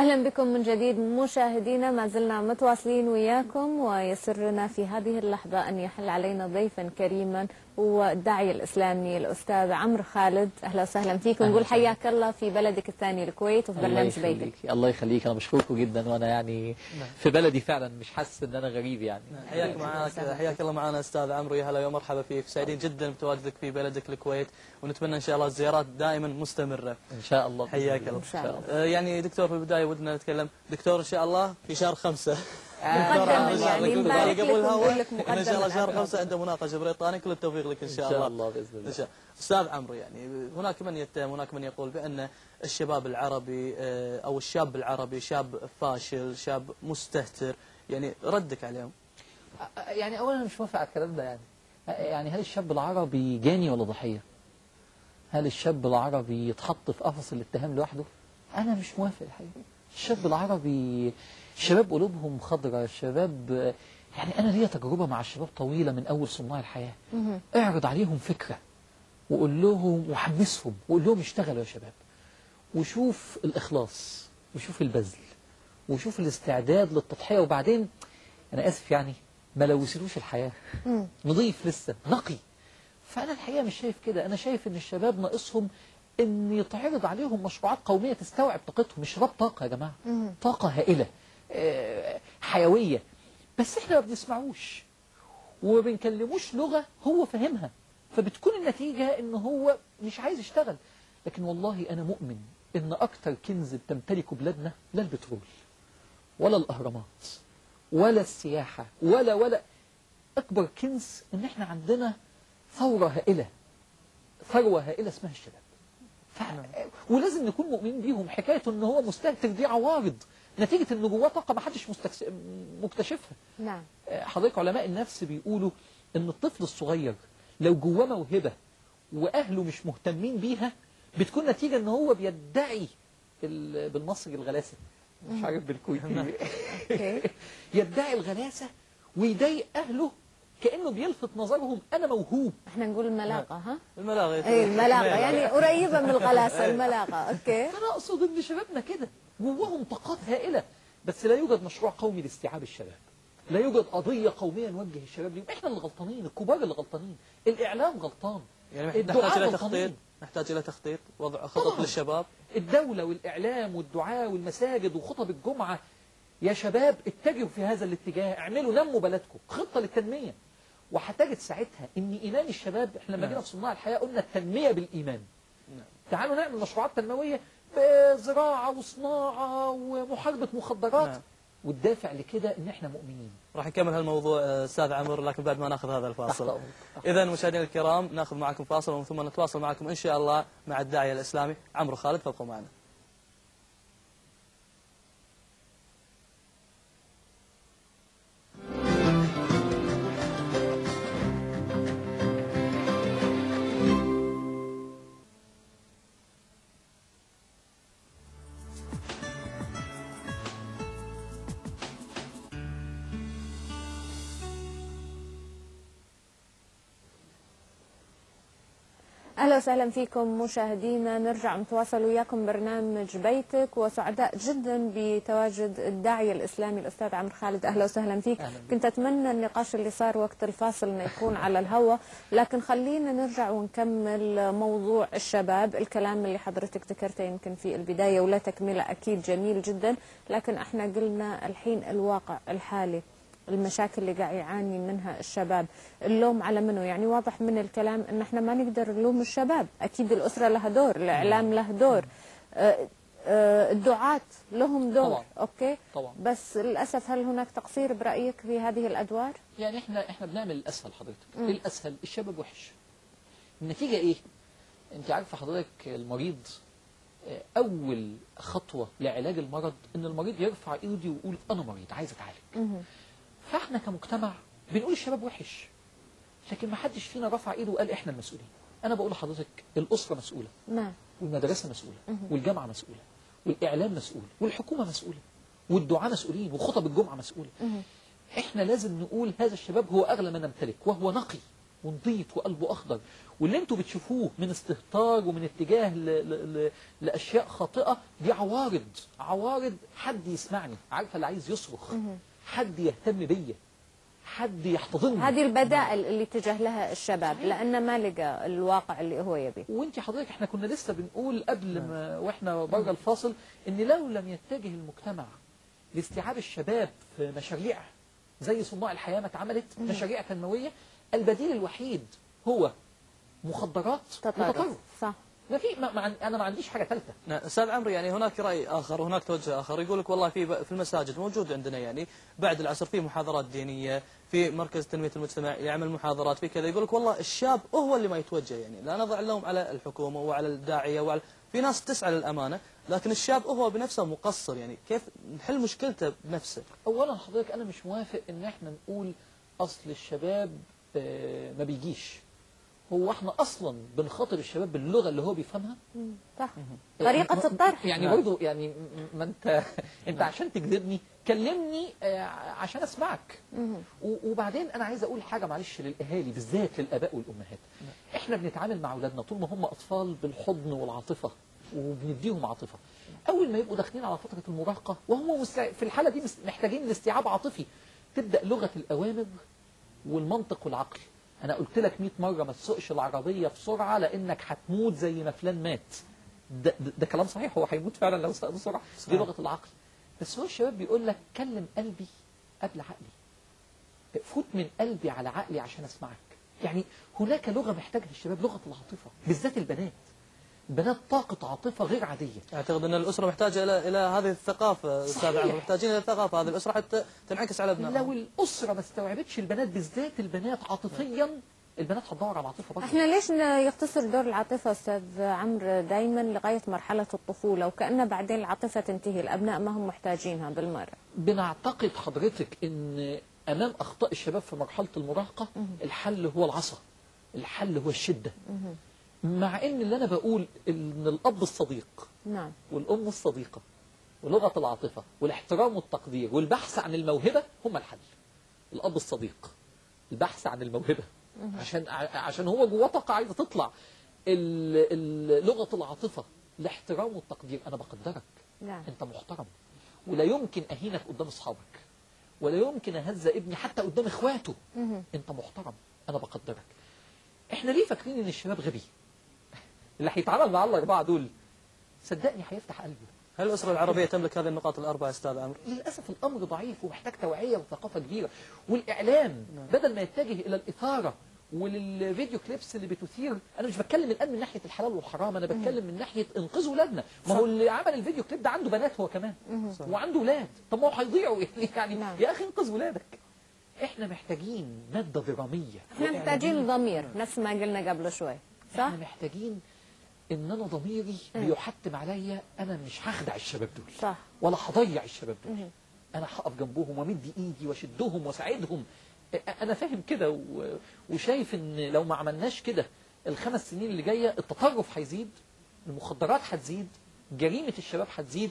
أهلا بكم من جديد مشاهدينا ما زلنا متواصلين وياكم ويسرنا في هذه اللحظة أن يحل علينا ضيفا كريما هو الداعية الإسلامي الأستاذ عمرو خالد أهلا وسهلا فيك ونقول حياك الله في بلدك الثاني الكويت وفي برنامج بيتك الله يخليك انا بشكركم جدا وانا يعني في بلدي فعلا مش حاسس ان انا غريب يعني حياك معنا حياك الله معنا استاذ عمرو يا هلا ومرحبا فيك سعيدين جدا بتواجدك في بلدك الكويت ونتمنى ان شاء الله الزيارات دائما مستمره ان شاء الله حياك الله إن شاء الله. آه، يعني دكتور في البدايه ودنا نتكلم دكتور ان شاء الله في شهر خمسة مقدما يعني نبارك لكم قبل نقول الهواء لك ان شاء الله شهر مقدما خمسة عنده مناقشه بريطاني كل التوفيق لك ان ان شاء شاء الله الله باذن إن الله شاء استاذ عمرو يعني هناك من يتهم هناك من يقول بان الشباب العربي آه، او الشاب العربي شاب فاشل شاب مستهتر يعني ردك عليهم يعني اولا مش موافق على الكلام ده يعني يعني هل الشاب العربي جاني ولا ضحيه هل الشاب العربي يتحط في قفص الاتهام لوحده انا مش موافق الحقيقه الشاب العربي شباب قلوبهم خضراء شباب يعني انا ليا تجربه مع الشباب طويله من اول صناع الحياه اعرض عليهم فكره وقول لهم وحمسهم وقول لهم اشتغلوا يا شباب وشوف الإخلاص وشوف البذل وشوف الاستعداد للتضحية وبعدين أنا آسف يعني ما لوثلوش الحياة نضيف لسه نقي فأنا الحقيقة مش شايف كده أنا شايف إن الشباب ناقصهم إن يتعرض عليهم مشروعات قومية تستوعب طاقتهم مش شباب طاقة يا جماعة طاقة هائلة آه، حيوية بس إحنا ما بنسمعوش وما بنكلموش لغة هو فاهمها فبتكون النتيجة ان هو مش عايز يشتغل لكن والله انا مؤمن ان اكتر كنز بتمتلكه بلادنا لا البترول ولا الاهرامات ولا السياحة ولا ولا اكبر كنز ان احنا عندنا ثورة هائلة ثروة هائلة اسمها الشباب ف... ولازم نكون مؤمنين بيهم حكاية ان هو مستهتر دي عوارض نتيجة ان جواه طاقة ما حدش مستكس... مكتشفها نعم حضرتك علماء النفس بيقولوا ان الطفل الصغير لو جواه موهبة واهله مش مهتمين بيها بتكون نتيجة ان هو بيدعي ال- بالمصري الغلاسة مش عارف بالكويتي أوكي. يدعي الغلاسة ويضايق اهله كأنه بيلفت نظرهم انا موهوب احنا نقول الملاقة ها الملاغة اي الملاقة يعني قريبة من الغلاسة الملاقة اوكي انا اقصد ان شبابنا كده جواهم طاقات هائلة بس لا يوجد مشروع قومي لاستيعاب الشباب لا يوجد قضية قومية نوجه الشباب ليهم احنا اللي غلطانين الكبار اللي غلطانين الاعلام غلطان يعني الدعاة نحتاج الى غلطانين. تخطيط نحتاج الى تخطيط وضع خطط طبعاً. للشباب الدولة والإعلام والدعاء والمساجد وخطب الجمعة يا شباب اتجهوا في هذا الاتجاه اعملوا نموا بلدكم خطة للتنمية وهتجد ساعتها ان ايمان الشباب احنا لما نعم. جينا في صناع الحياة قلنا التنمية بالايمان نعم. تعالوا نعمل مشروعات تنموية بزراعة وصناعة ومحاربة مخدرات نعم. والدافع لكده ان احنا مؤمنين راح نكمل هالموضوع آه، استاذ عمرو لكن بعد ما ناخذ هذا تحت الفاصل أمرك. اذا مشاهدينا الكرام ناخذ معكم فاصل ومن ثم نتواصل معكم ان شاء الله مع الداعيه الاسلامي عمرو خالد فابقوا معنا اهلا وسهلا فيكم مشاهدينا نرجع نتواصل وياكم برنامج بيتك وسعداء جدا بتواجد الداعيه الاسلامي الاستاذ عمرو خالد اهلا وسهلا فيك أهلا بك. كنت اتمنى النقاش اللي صار وقت الفاصل انه يكون على الهواء لكن خلينا نرجع ونكمل موضوع الشباب الكلام اللي حضرتك ذكرته يمكن في البدايه ولا تكمله اكيد جميل جدا لكن احنا قلنا الحين الواقع الحالي المشاكل اللي قاعد يعاني منها الشباب اللوم على منه يعني واضح من الكلام ان احنا ما نقدر نلوم الشباب اكيد الاسره لها دور الاعلام له دور آه، آه، الدعاة لهم دور طبعاً. اوكي طبعا بس للاسف هل هناك تقصير برايك في هذه الادوار يعني احنا احنا بنعمل الاسهل حضرتك ايه الاسهل الشباب وحش النتيجه ايه انت عارفه حضرتك المريض آه، اول خطوه لعلاج المرض ان المريض يرفع ايده ويقول انا مريض عايز اتعالج فاحنا كمجتمع بنقول الشباب وحش لكن ما حدش فينا رفع ايده وقال احنا المسؤولين انا بقول لحضرتك الاسره مسؤوله نعم والمدرسة مسؤولة والجامعة مسؤولة والإعلام مسؤول والحكومة مسؤولة والدعاء مسؤولين وخطب الجمعة مسؤولة احنا لازم نقول هذا الشباب هو أغلى ما نمتلك وهو نقي ونضيط وقلبه اخضر واللي انتوا بتشوفوه من استهتار ومن اتجاه ل... ل... ل... لاشياء خاطئه دي عوارض عوارض حد يسمعني عارفه اللي عايز يصرخ حد يهتم بيا حد يحتضنني هذه البدائل اللي اتجه لها الشباب لأنه ما لقى الواقع اللي هو يبيه وانت حضرتك احنا كنا لسه بنقول قبل ما واحنا بره الفاصل ان لو لم يتجه المجتمع لاستيعاب الشباب في مشاريع زي صناع الحياه ما اتعملت مشاريع تنمويه البديل الوحيد هو مخدرات تطرف وتطرف صح ما في ما ما عن- انا ما عنديش حاجه ثالثه نعم استاذ عمرو يعني هناك راي اخر وهناك توجه اخر يقول لك والله في في المساجد موجود عندنا يعني بعد العصر في محاضرات دينيه في مركز تنميه المجتمع يعمل محاضرات في كذا يقول لك والله الشاب هو اللي ما يتوجه يعني لا نضع اللوم على الحكومه وعلى الداعيه وعلى في ناس تسعى للامانه لكن الشاب هو بنفسه مقصر يعني كيف نحل مشكلته بنفسه اولا حضرتك انا مش موافق ان احنا نقول اصل الشباب آه، ما بيجيش هو احنا اصلا بنخاطب الشباب باللغه اللي هو بيفهمها مم. صح طريقة الطرح يعني نعم. برضو يعني م- ما انت انت عشان تجذبني كلمني آه، عشان اسمعك و- وبعدين انا عايز اقول حاجه معلش للاهالي بالذات للاباء والامهات احنا بنتعامل مع اولادنا طول ما هم اطفال بالحضن والعاطفه وبنديهم عاطفه اول ما يبقوا داخلين على فتره المراهقه وهم مستع... في الحاله دي مس- محتاجين لاستيعاب عاطفي تبدا لغه الاوامر والمنطق والعقل انا قلت لك 100 مره ما تسوقش العربيه بسرعه لانك هتموت زي ما فلان مات ده, ده, ده كلام صحيح هو هيموت فعلا لو ساق بسرعه دي صحيح. لغه العقل بس هو الشباب بيقول لك كلم قلبي قبل عقلي فوت من قلبي على عقلي عشان اسمعك يعني هناك لغه محتاجها الشباب لغه العاطفه بالذات البنات البنات طاقه عاطفه غير عاديه اعتقد ان الاسره محتاجه الى الى هذه الثقافه استاذ صحيح. عمرو محتاجين الى الثقافه هذه الاسره حتى تنعكس على ابنائها لو الاسره ما استوعبتش البنات بالذات البنات عاطفيا البنات هتدور على العاطفه برضه احنا ليش ن- يقتصر دور العاطفة استاذ عمرو دائما لغاية مرحلة الطفولة وكأن بعدين العاطفة تنتهي الابناء ما هم محتاجينها بالمرة بنعتقد حضرتك ان امام اخطاء الشباب في مرحله المراهقه الحل هو العصا الحل هو الشده مع ان اللي انا بقول ان الاب الصديق نعم والام الصديقه ولغه العاطفه والاحترام والتقدير والبحث عن الموهبه هم الحل الاب الصديق البحث عن الموهبه عشان ع- عشان هو جواه طاقه عايزه تطلع ال- ال- لغه العاطفه الاحترام والتقدير انا بقدرك نعم انت محترم ولا يمكن اهينك قدام اصحابك ولا يمكن اهزأ ابني حتى قدام اخواته مهم. انت محترم انا بقدرك احنا ليه فاكرين ان الشباب غبي اللي هيتعامل مع الاربعه دول صدقني هيفتح قلبه هل الاسره العربيه تملك هذه النقاط الاربعه استاذ عمرو؟ للاسف الامر ضعيف ومحتاج توعيه وثقافه كبيره والاعلام بدل ما يتجه الى الاثاره وللفيديو كليبس اللي بتثير انا مش بتكلم الان من ناحيه الحلال والحرام انا بتكلم من ناحيه انقاذ ولادنا ما هو اللي عمل الفيديو كليب ده عنده بنات هو كمان وعنده ولاد طب ما هو هيضيعوا يعني نعم. يا اخي انقذ ولادك احنا محتاجين ماده دراميه احنا محتاجين ضمير نفس ما قلنا قبل شوي صح؟ احنا محتاجين ان انا ضميري بيحتم عليا انا مش هخدع الشباب دول صح ولا هضيع الشباب دول انا هقف جنبهم وامد ايدي واشدهم واساعدهم أ- انا فاهم كده و- وشايف ان لو ما عملناش كده الخمس سنين اللي جايه التطرف هيزيد المخدرات هتزيد جريمه الشباب هتزيد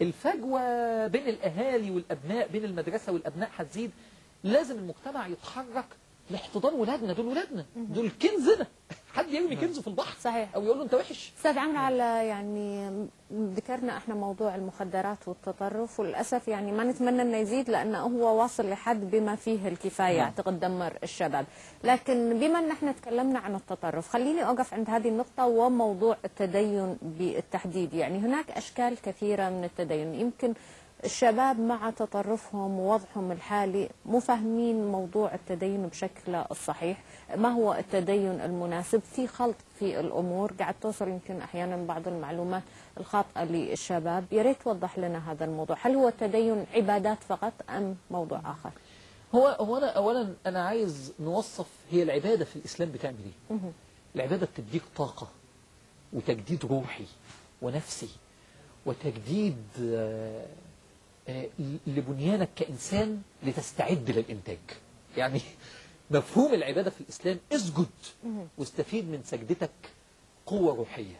الفجوه بين الاهالي والابناء بين المدرسه والابناء هتزيد لازم المجتمع يتحرك لاحتضان ولادنا دول ولادنا دول كنزنا حد يرمي كنزه في البحر صحيح. او يقول له انت وحش استاذ عمرو على يعني ذكرنا احنا موضوع المخدرات والتطرف وللاسف يعني ما نتمنى انه يزيد لانه هو واصل لحد بما فيه الكفايه اعتقد دمر الشباب، لكن بما ان احنا تكلمنا عن التطرف خليني اوقف عند هذه النقطه وموضوع التدين بالتحديد، يعني هناك اشكال كثيره من التدين يمكن الشباب مع تطرفهم ووضعهم الحالي مو فاهمين موضوع التدين بشكل الصحيح ما هو التدين المناسب في خلط في الأمور قاعد توصل يمكن أحيانا بعض المعلومات الخاطئة للشباب يا ريت توضح لنا هذا الموضوع هل هو التدين عبادات فقط أم موضوع آخر هو هو انا اولا انا عايز نوصف هي العباده في الاسلام بتعمل ايه العباده بتديك طاقه وتجديد روحي ونفسي وتجديد آه، آه، لبنيانك كانسان لتستعد للانتاج يعني مفهوم العباده في الاسلام اسجد واستفيد من سجدتك قوه روحيه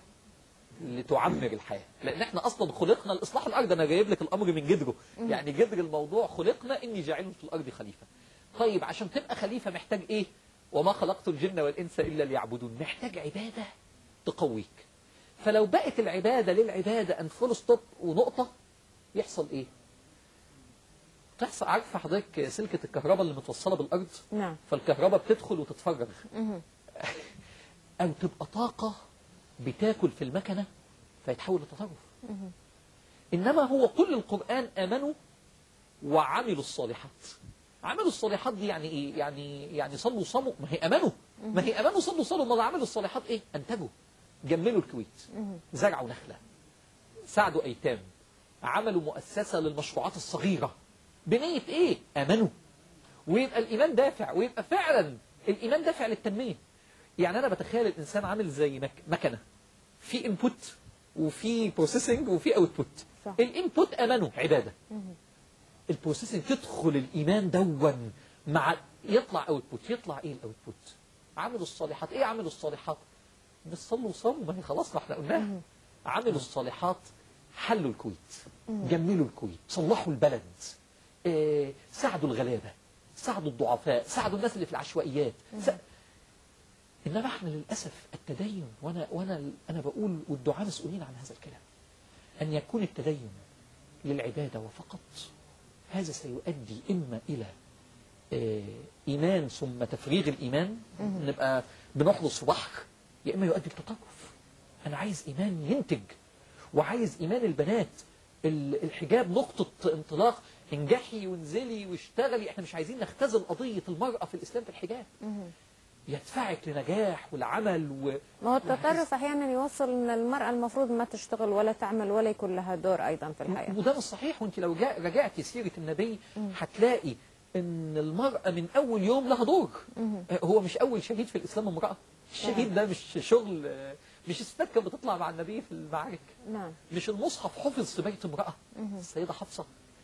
لتعمر الحياه لان احنا اصلا خلقنا لاصلاح الارض انا جايب لك الامر من جذره يعني جذر الموضوع خلقنا اني جاعل في الارض خليفه طيب عشان تبقى خليفه محتاج ايه وما خلقت الجن والإنس إلا ليعبدون محتاج عبادة تقويك فلو بقت العبادة للعبادة أن فول ستوب ونقطة يحصل إيه تحصل عارفة حضرتك سلكة الكهرباء اللي متوصلة بالأرض نعم فالكهرباء بتدخل وتتفرغ أو تبقى طاقة بتاكل في المكنة فيتحول لتطرف إنما هو كل القرآن آمنوا وعملوا الصالحات عملوا الصالحات دي يعني إيه؟ يعني يعني صلوا صموا ما هي آمنوا ما هي آمنوا صلوا صلوا ما عملوا الصالحات إيه؟ أنتجوا جملوا الكويت زرعوا نخلة ساعدوا أيتام عملوا مؤسسة للمشروعات الصغيرة بنية إيه؟ آمنوا ويبقى الإيمان دافع ويبقى فعلا الإيمان دافع للتنمية يعني أنا بتخيل الإنسان عامل زي مك... مكنة في انبوت وفي بروسيسنج وفي اوتبوت صح. الانبوت امانه عباده البروسيسنج تدخل الايمان دون مع يطلع اوتبوت يطلع ايه الاوتبوت عملوا الصالحات ايه عملوا الصالحات بس صلوا وصاموا ما هي خلاص ما احنا قلناها عملوا الصالحات حلوا الكويت جملوا الكويت صلحوا البلد آه، ساعدوا الغلابه ساعدوا الضعفاء ساعدوا الناس اللي في العشوائيات سا... انما احنا للاسف التدين وانا وانا انا بقول والدعاء مسؤولين عن هذا الكلام ان يكون التدين للعباده وفقط هذا سيؤدي اما الى آه، ايمان ثم تفريغ الايمان نبقى بنحرص في بحر يا اما يؤدي للتطرف انا عايز ايمان ينتج وعايز ايمان البنات ال- الحجاب نقطه انطلاق انجحي وانزلي واشتغلي احنا مش عايزين نختزل قضيه المراه في الاسلام في الحجاب يدفعك لنجاح والعمل و... ما هو التطرف احيانا يوصل ان المراه المفروض ما تشتغل ولا تعمل ولا يكون لها دور ايضا في الحياه وده مش صحيح وانت لو جا- رجعتي سيرة النبي هتلاقي ان المرأة من اول يوم لها دور آه، هو مش اول شهيد في الاسلام امرأة الشهيد ده مش شغل آه، مش الستات كانت بتطلع مع النبي في المعارك نعم مش المصحف حفظ في بيت امرأة السيدة حفصة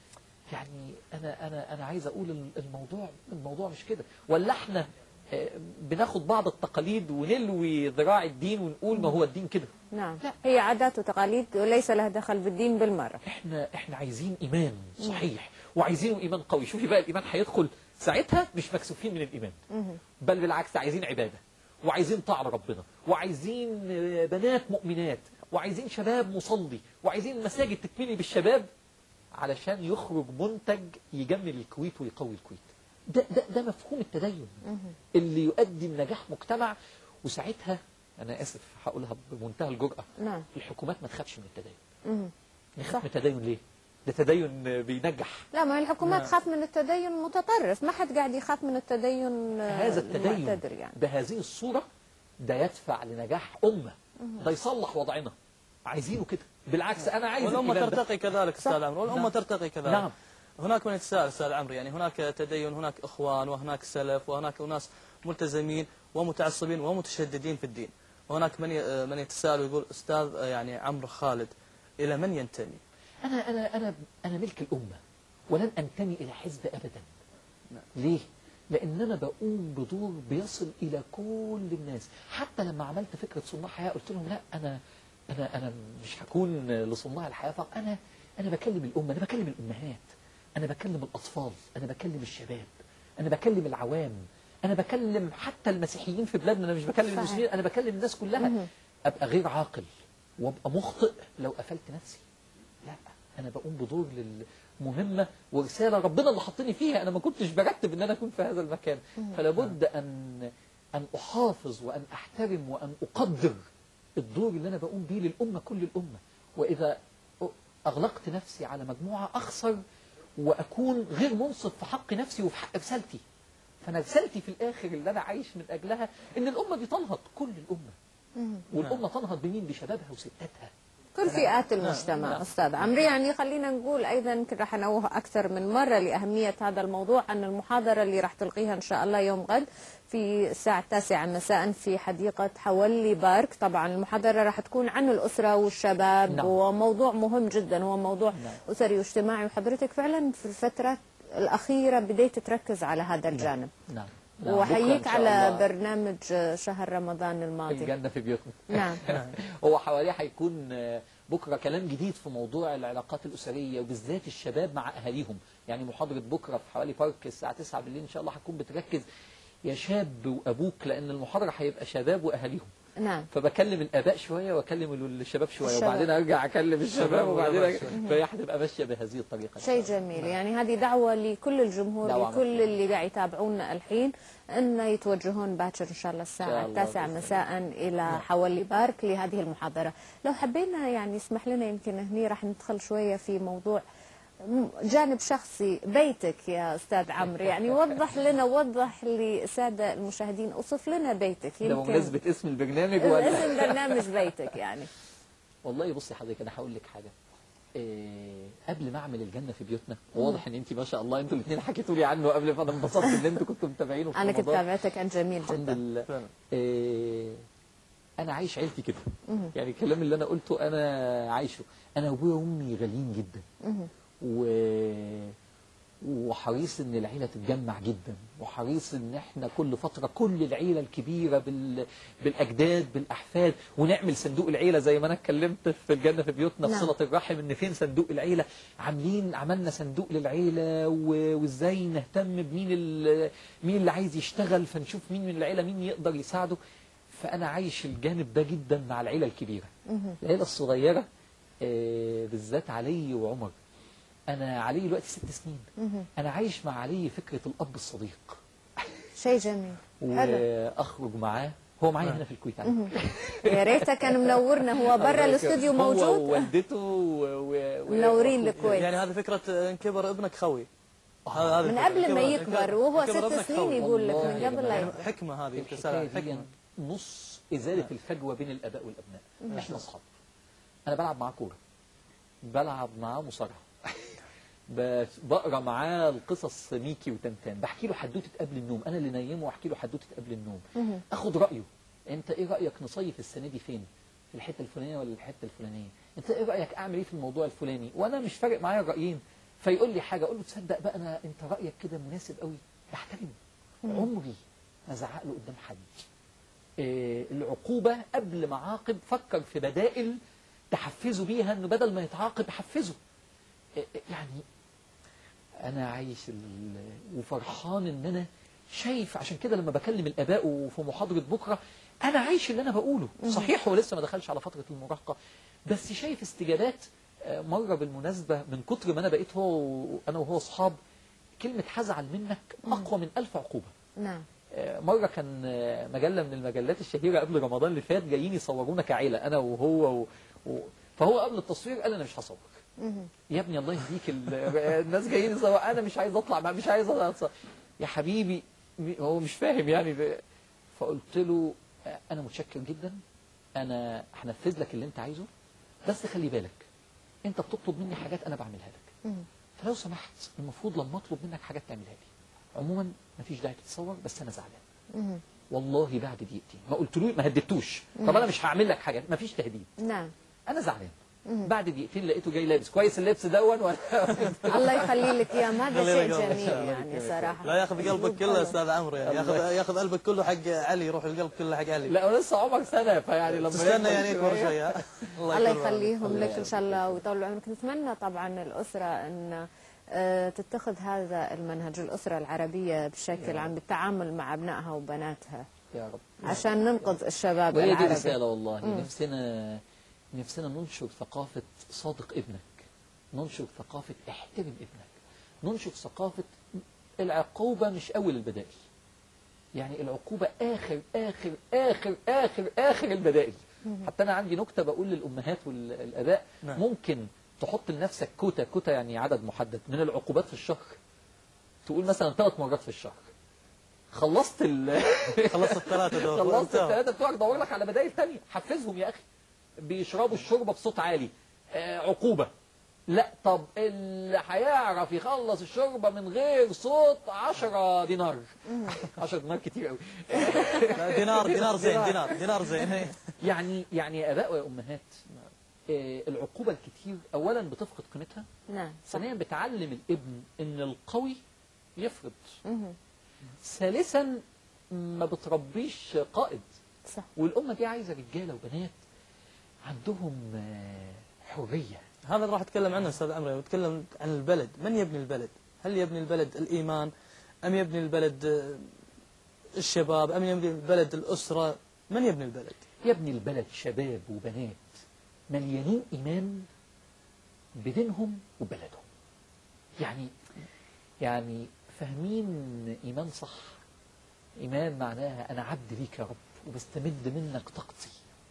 يعني انا انا انا عايز اقول ال- الموضوع الموضوع مش كده ولا احنا آه، بناخد بعض التقاليد ونلوي ذراع الدين ونقول ما هو الدين كده نعم لا. هي عادات وتقاليد وليس لها دخل بالدين بالمره احنا احنا عايزين ايمان صحيح وعايزين ايمان قوي شوفي بقى الايمان هيدخل ساعتها مش مكسوفين من الايمان بل بالعكس عايزين عباده وعايزين طاعه ربنا وعايزين آه، بنات مؤمنات وعايزين شباب مصلي وعايزين المساجد تكملي بالشباب علشان يخرج منتج يجمل الكويت ويقوي الكويت ده ده ده مفهوم التدين اللي يؤدي لنجاح مجتمع وساعتها انا اسف هقولها بمنتهى الجرأه نعم الحكومات ما تخافش من التدين مهم. نخاف من التدين ليه؟ ده تدين بينجح لا ما هي الحكومات نعم. تخاف من التدين متطرف ما حد قاعد يخاف من التدين آه، هذا التدين المعتدل يعني بهذه الصورة ده يدفع لنجاح أمة ده يصلح وضعنا عايزينه كده بالعكس أنا عايز والأمة الإيمان ده. ترتقي كذلك أستاذ عمرو والأمة نعم. ترتقي كذلك نعم. هناك من يتساءل أستاذ عمرو يعني هناك تدين هناك إخوان وهناك سلف وهناك أناس ملتزمين ومتعصبين ومتشددين في الدين وهناك من ي- من يتساءل ويقول أستاذ يعني عمرو خالد إلى من ينتمي؟ أنا أنا أنا أنا ملك الأمة ولن أنتمي إلى حزب أبدا ليه؟ لأن أنا بقوم بدور بيصل إلى كل الناس حتى لما عملت فكرة صناع حياة قلت لهم لا أنا أنا أنا مش هكون لصناع الحياة فقط أنا أنا بكلم الأمة أنا بكلم الأمهات أنا بكلم الأطفال أنا بكلم الشباب أنا بكلم العوام أنا بكلم حتى المسيحيين في بلادنا أنا مش بكلم صحيح. المسلمين أنا بكلم الناس كلها أبقى غير عاقل وأبقى مخطئ لو قفلت نفسي لا انا بقوم بدور للمهمه ورساله ربنا اللي حطني فيها انا ما كنتش برتب ان انا اكون في هذا المكان فلا بد ان ان احافظ وان احترم وان اقدر الدور اللي انا بقوم بيه للامه كل الامه واذا اغلقت نفسي على مجموعه اخسر واكون غير منصف في حق نفسي وفي حق رسالتي فانا رسالتي في الاخر اللي انا عايش من اجلها ان الامه دي تنهض كل الامه والامه تنهض بمين بشبابها وستاتها كل فئات المجتمع نعم. أستاذ عمرو يعني خلينا نقول أيضا يمكن راح نوه أكثر من مرة لأهمية هذا الموضوع أن المحاضرة اللي راح تلقيها إن شاء الله يوم غد في الساعة التاسعة مساء في حديقة حولي بارك طبعا المحاضرة راح تكون عن الأسرة والشباب نعم. وموضوع مهم جدا هو موضوع نعم. أسري واجتماعي وحضرتك فعلا في الفترة الأخيرة بديت تركز على هذا الجانب نعم نعم. بكرة وحييك إن شاء على الله برنامج شهر رمضان الماضي الجنة في بيوتنا نعم هو حواليه هيكون آه، بكرة كلام جديد في موضوع العلاقات الأسرية وبالذات الشباب مع أهاليهم يعني محاضرة بكرة في حوالي بارك الساعة 9 بالليل إن شاء الله هتكون بتركز يا شاب وابوك لان المحاضره هيبقى شباب واهاليهم نعم فبكلم الاباء شويه واكلم الشباب شويه الشباب. وبعدين ارجع اكلم الشباب وبعدين والآباء أرجع- فهي هتبقى ماشيه بهذه الطريقه شيء جميل يعني هذه دعوة لكل الجمهور دعوة لكل مفتوحة. اللي قاعد يتابعونا الحين أن يتوجهون باكر إن شاء الله إن الساعة شاء الله التاسعة بإذن مساء إلى حولي بارك لهذه المحاضرة لو حبينا يعني اسمح لنا يمكن هني راح ندخل شوية في موضوع م- جانب شخصي بيتك يا أستاذ عمرو يعني وضح لنا وضح للسادة المشاهدين أوصف لنا بيتك ده بمناسبه اسم البرنامج ولا اسم برنامج بيتك يعني والله بصي حضرتك انا هقول لك حاجه إيه قبل ما اعمل الجنه في بيوتنا واضح ان انت ما شاء الله انتوا الاثنين حكيتوا لي عنه قبل فانا انبسطت ان انتوا كنتوا متابعينه في أنا كنت رمضان. تابعتك كان جميل الحمد جدا لله فعلا. إيه انا عايش عيلتي كده يعني الكلام اللي انا قلته انا عايشه انا ابويا وامي غاليين جدا و وحريص ان العيله تتجمع جدا وحريص ان احنا كل فتره كل العيله الكبيره بال... بالاجداد بالاحفاد ونعمل صندوق العيله زي ما انا اتكلمت في الجنه في بيوتنا في نعم. صله الرحم ان فين صندوق العيله عاملين عملنا صندوق للعيله و... وازاي نهتم بمين ال... مين اللي عايز يشتغل فنشوف مين من العيله مين يقدر يساعده فانا عايش الجانب ده جدا مع العيله الكبيره العيله الصغيره آه، بالذات علي وعمر انا علي دلوقتي ست سنين انا عايش مع علي فكره الاب الصديق شيء جميل حلو واخرج معاه هو معايا هنا في الكويت على فكرة. يا ريته كان منورنا هو برا الاستوديو هو موجود ووالدته و... و... و... منورين وأخوه. الكويت يعني هذه فكره ان كبر ابنك خوي هذا- هذه من الفكرة. قبل ما كبر- يكبر وهو كبر ست ابنك سنين خوي. يقول لك والله من يا قبل لا جماعة. يكبر حكمه هذه الحكايه رسالة دي حكمه نص ازاله الفجوه بين الاباء والابناء احنا اصحاب انا بلعب معاه كوره بلعب معاه مصارعه ب- بقرا معاه القصص ميكي وتنتان بحكي له حدوته قبل النوم انا اللي نايمه واحكي له حدوته قبل النوم اخد رايه انت ايه رايك نصيف السنه دي فين في الحته الفلانيه ولا الحته الفلانيه انت ايه رايك اعمل ايه في الموضوع الفلاني وانا مش فارق معايا الرايين فيقول لي حاجه اقول له تصدق بقى انا انت رايك كده مناسب قوي بحترمه عمري ما زعق له قدام حد إيه، العقوبة قبل ما عاقب فكر في بدائل تحفزه بيها انه بدل ما يتعاقب حفزه إيه، إيه، يعني انا عايش ال- وفرحان ان انا شايف عشان كده لما بكلم الاباء وفي محاضرة بكرة انا عايش اللي انا بقوله صحيح هو لسه ما دخلش على فترة المراهقة بس شايف استجابات آه، مرة بالمناسبة من كتر ما انا بقيت هو انا وهو اصحاب كلمة هزعل منك اقوى من الف عقوبة نعم آه، مرة كان آه، مجلة من المجلات الشهيرة قبل رمضان اللي فات جايين يصورونا كعيلة أنا وهو و... و... فهو قبل التصوير قال أنا مش هصور يا ابني الله يهديك ال... الناس جايين يصور أنا مش عايز أطلع مع... مش عايز أطلع يا حبيبي م- هو مش فاهم يعني ب... فقلت له آه، أنا متشكر جدا أنا هنفذ لك اللي أنت عايزه بس خلي بالك أنت بتطلب مني حاجات أنا بعملها لك فلو سمحت المفروض لما أطلب منك حاجات تعملها لي عموما مفيش داعي تتصور بس أنا زعلان والله بعد دقيقتين ما قلتلوش ما هددتوش طب انا مش هعمل لك حاجه ما فيش تهديد نعم انا زعلان بعد دقيقتين لقيته جاي لابس كويس اللبس دون ولا الله يخلي لك يا ما هذا خلي شيء لك والله. جميل يعني صراحة لا ياخذ قلبك كله استاذ عمرو يعني ياخذ ياخذ قلبك كله حق علي يروح القلب كله حق علي لا ولسه عمر سنه فيعني لما تستنى يكبر يعني يكبر شوية. شوي ها؟ الله يكبر يخليهم الله لك ان شاء الله ويطول عمرك نتمنى طبعا الاسره ان آه، تتخذ هذا المنهج الاسره العربيه بشكل عام بالتعامل مع ابنائها وبناتها يا رب عشان ننقذ الشباب وهي دي العربي رساله والله نفسنا نفسنا ننشر ثقافه صادق ابنك ننشر ثقافه احترم ابنك ننشر ثقافه العقوبه مش اول البدائل يعني العقوبة آخر آخر آخر آخر آخر البدائل حتى أنا عندي نكتة بقول للأمهات والآباء نعم. ممكن تحط لنفسك كوتا كوتا يعني عدد محدد من العقوبات في الشهر تقول مثلا ثلاث مرات في الشهر خلصت ال خلصت الثلاثه دول خلصت انتهى. الثلاثة بتوعك دور لك على بدائل تانية حفزهم يا أخي بيشربوا الشوربة بصوت عالي آه عقوبة لا طب اللي هيعرف يخلص الشوربة من غير صوت 10 دينار 10 دينار كتير قوي لا، دينار دينار زين دينار دينار زين يعني يعني يا اباء ويا امهات آه، العقوبة الكتير اولا بتفقد قيمتها نعم صح ثانيا بتعلم الابن ان القوي يفرض ثالثا ما بتربيش قائد صح والامه دي عايزه رجاله وبنات عندهم آه، حريه هذا اللي راح اتكلم عنه استاذ عمرو بتكلم عن البلد من يبني البلد هل يبني البلد الايمان ام يبني البلد آه، الشباب أم يبني البلد الأسرة من يبني البلد يبني البلد شباب وبنات مليانين إيمان بدينهم وبلدهم يعني يعني فاهمين إيمان صح إيمان معناها أنا عبد ليك يا رب وبستمد منك طاقتي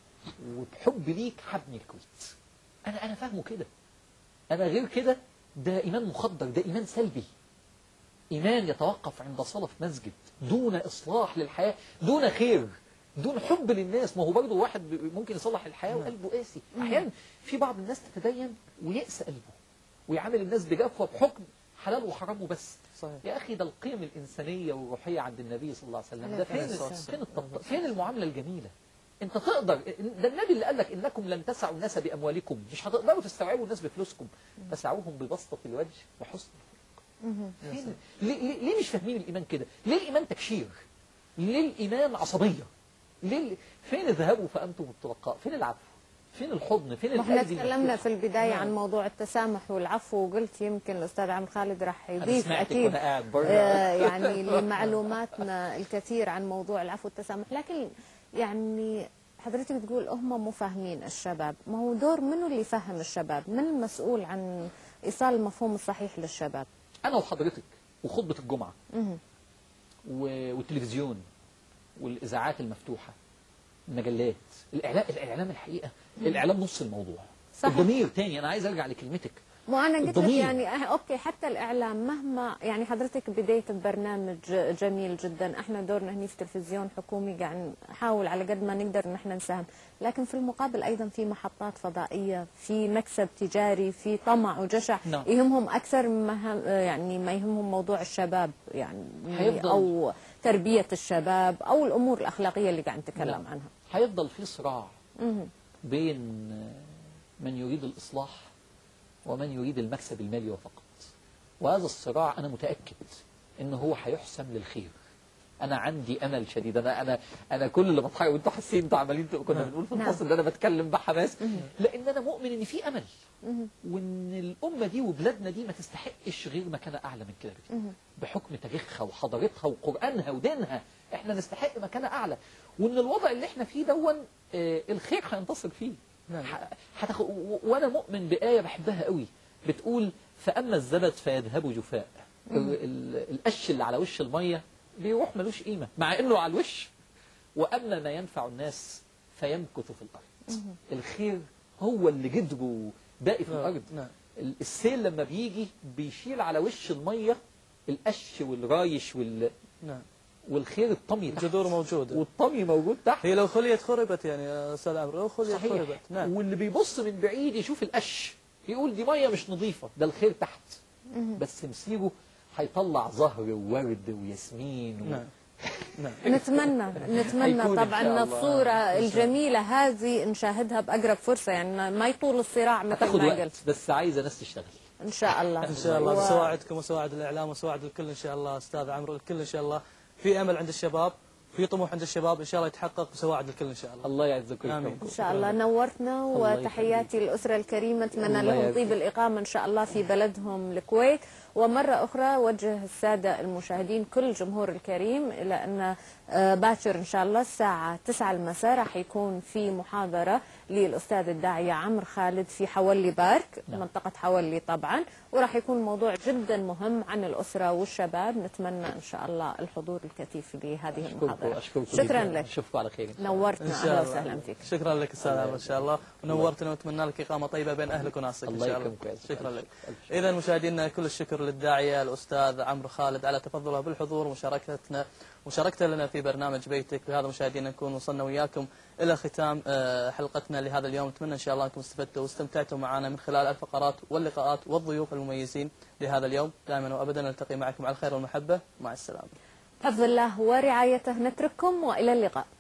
وبحب ليك حبني الكويت أنا أنا فاهمه كده أنا غير كده ده إيمان مخدر ده إيمان سلبي إيمان يتوقف عند صلاة في مسجد دون إصلاح للحياة دون خير دون حب للناس ما هو برضه واحد ب- ممكن يصلح الحياة وقلبه قاسي أحيانا في بعض الناس تتدين ويأس قلبه ويعامل الناس بجفوة بحكم حلال وحرام وبس صحيح. يا أخي ده القيم الإنسانية والروحية عند النبي صلى الله عليه وسلم عليه ده فين الصلاة والسلام. فين الطب... فين المعاملة الجميلة انت تقدر ده النبي اللي قال لك انكم لن تسعوا الناس باموالكم مش هتقدروا تستوعبوا الناس بفلوسكم فسعوهم ببسطه الوجه وحسن الخلق فين ليه, ليه, ليه مش فاهمين الايمان كده ليه الايمان تكشير ليه الايمان عصبيه ليه ال- فين اذهبوا فانتم الطلقاء فين العفو فين الحضن فين احنا الأيدي تكلمنا المفتوحة؟ في البداية نعم. عن موضوع التسامح والعفو وقلت يمكن الأستاذ عمرو خالد راح أنا يضيف سمعتك أكيد وأنا قاعد برا. آه، يعني لمعلوماتنا الكثير عن موضوع العفو والتسامح لكن يعني حضرتك بتقول هم مو فاهمين الشباب ما هو دور منو اللي يفهم الشباب من المسؤول عن إيصال المفهوم الصحيح للشباب انا وحضرتك وخطبه الجمعه مهم. و- والتلفزيون والاذاعات المفتوحه المجلات الاعلام الاعلام الحقيقه الاعلام نص الموضوع صحيح. الضمير تاني انا عايز ارجع لكلمتك مو انا قلت لك الضمير. يعني اه اوكي حتى الاعلام مهما يعني حضرتك بديت ببرنامج جميل جدا احنا دورنا هني في تلفزيون حكومي قاعد نحاول على قد ما نقدر ان احنا نساهم لكن في المقابل ايضا في محطات فضائيه في مكسب تجاري في طمع وجشع نعم. يهمهم اكثر ما يعني ما يهمهم موضوع الشباب يعني هيفضل- او تربيه الشباب او الامور الاخلاقيه اللي قاعد نتكلم نعم. عنها هيفضل في صراع مهم. بين من يريد الإصلاح ومن يريد المكسب المالي وفقط وهذا الصراع أنا متأكد إن هو هيحسم للخير أنا عندي أمل شديد أنا أنا أنا كل اللي بضحك وأنتوا حاسين أنتوا عمالين تقولوا- كنا بنقول في نعم. الفصل ده أنا بتكلم بحماس لأن أنا مؤمن إن في أمل وإن الأمة دي وبلادنا دي ما تستحقش غير مكانة أعلى من كده بكتير بحكم تاريخها وحضارتها وقرآنها ودينها إحنا نستحق مكانة أعلى وإن الوضع اللي إحنا فيه دون آه، الخير هينتصر فيه نعم. ح- هتاخ... و- وانا مؤمن بآية بحبها قوي بتقول فأما الزبد فيذهب جفاء ال... ال... القش اللي على وش المية بيروح ملوش قيمة مع انه على الوش وأما ما ينفع الناس فيمكث في الأرض الخير هو اللي جذبه باقي في نعم. الأرض نعم. ال- السيل لما بيجي بيشيل على وش المية القش والرايش وال... نعم والخير الطمي تحت الجذور موجودة والطمي موجود تحت هي لو خليت خربت يعني يا أستاذ عمرو لو خليت صحيح خربت نعم واللي بيبص من بعيد يشوف القش يقول دي ميه مش نظيفه ده الخير تحت بس مسيره هيطلع زهر وورد وياسمين و... نعم نعم نتمنى نتمنى هيكون إن طبعا شاء الله. الصورة الجميلة هذه نشاهدها بأقرب فرصة يعني ما يطول الصراع مثل هتاخد ما وقت قلت بس عايزه ناس تشتغل إن شاء الله ان شاء الله و- بسواعدكم وسواعد الاعلام وسواعد الكل ان شاء الله استاذ عمرو الكل ان شاء الله في امل عند الشباب في طموح عند الشباب ان شاء الله يتحقق بسواعد الكل ان شاء الله الله يعزكم آمين. ويكرمكم. إن شاء الله نورتنا الله وتحياتي للأسرة الكريمة أتمنى الله لهم يعزك. طيب الإقامة إن شاء الله في بلدهم الكويت ومرة أخرى وجه السادة المشاهدين كل الجمهور الكريم إلى أن آه، باكر إن شاء الله الساعة 9 المساء راح يكون في محاضرة للأستاذ الداعية عمرو خالد في حولي بارك نعم. منطقة حولي طبعا وراح يكون موضوع جدا مهم عن الأسرة والشباب نتمنى إن شاء الله الحضور الكثيف لهذه أشكركم المحاضرة أشكركم شكرا جداً. لك أشوفكم على خير نورتنا ان أهلا شاء وسهلا الله فيك شكرا لك استاذ الله عمرو ان شاء الله ونورتنا ونتمنى لك اقامه طيبه بين اهلك وناسك ان الله شاء الله يكرمك ويعزك. شكرا ألف لك شكر، ألف شكر. اذا مشاهدينا كل الشكر للداعيه الاستاذ عمرو خالد على تفضله بالحضور ومشاركتنا مشاركته لنا في برنامج بيتك بهذا مشاهدينا نكون وصلنا وياكم الى ختام آه، حلقتنا لهذا اليوم نتمنى ان شاء الله انكم استفدتوا واستمتعتوا معنا من خلال الفقرات واللقاءات والضيوف المميزين لهذا اليوم دائما وابدا نلتقي معكم على الخير والمحبه مع السلامه حفظ الله ورعايته نترككم والى اللقاء